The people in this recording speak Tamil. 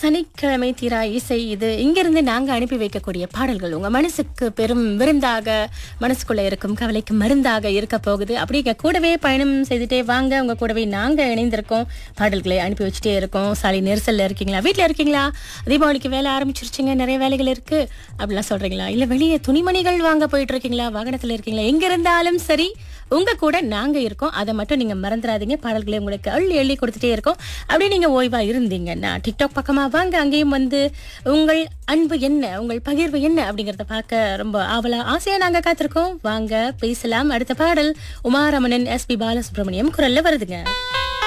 சனிக்கிழமை தீரா இசை இது இங்கிருந்து நாங்க அனுப்பி வைக்கக்கூடிய பாடல்கள் உங்க மனசுக்கு பெரும் விருந்தாக மனசுக்குள்ள இருக்கும் கவலைக்கு மருந்தாக இருக்க போகுது அப்படி இங்க கூடவே பயணம் செய்துட்டே வாங்க உங்க கூடவே நாங்க இணைந்திருக்கோம் பாடல்களை அனுப்பி வச்சுட்டே இருக்கோம் சாலை நெரிசல்ல இருக்கீங்களா வீட்ல இருக்கீங்களா தீபாவளிக்கு வேலை ஆரம்பிச்சிருச்சுங்க நிறைய வேலைகள் இருக்கு அப்படிலாம் சொல்றீங்களா இல்ல வெளியே துணிமணிகள் வாங்க போயிட்டு இருக்கீங்களா வாகனத்துல இருக்கீங்களா எங்க இருந்தாலும் சரி உங்க கூட நாங்க இருக்கோம் அதை மட்டும் நீங்க மறந்துடாதீங்க பாடல்களை உங்களுக்கு அள்ளி அள்ளி கொடுத்துட்டே இருக்கோம் அப்படியே நீங்க ஓய்வா இருந்தீங்கன்னா டிக்டாக் பக்கமா வாங்க அங்கேயும் வந்து உங்கள் அன்பு என்ன உங்கள் பகிர்வு என்ன அப்படிங்கறத பார்க்க ரொம்ப ஆவலா ஆசையா நாங்க காத்திருக்கோம் வாங்க பேசலாம் அடுத்த பாடல் உமாரமணன் எஸ் பி பாலசுப்ரமணியம் குரல்ல வருதுங்க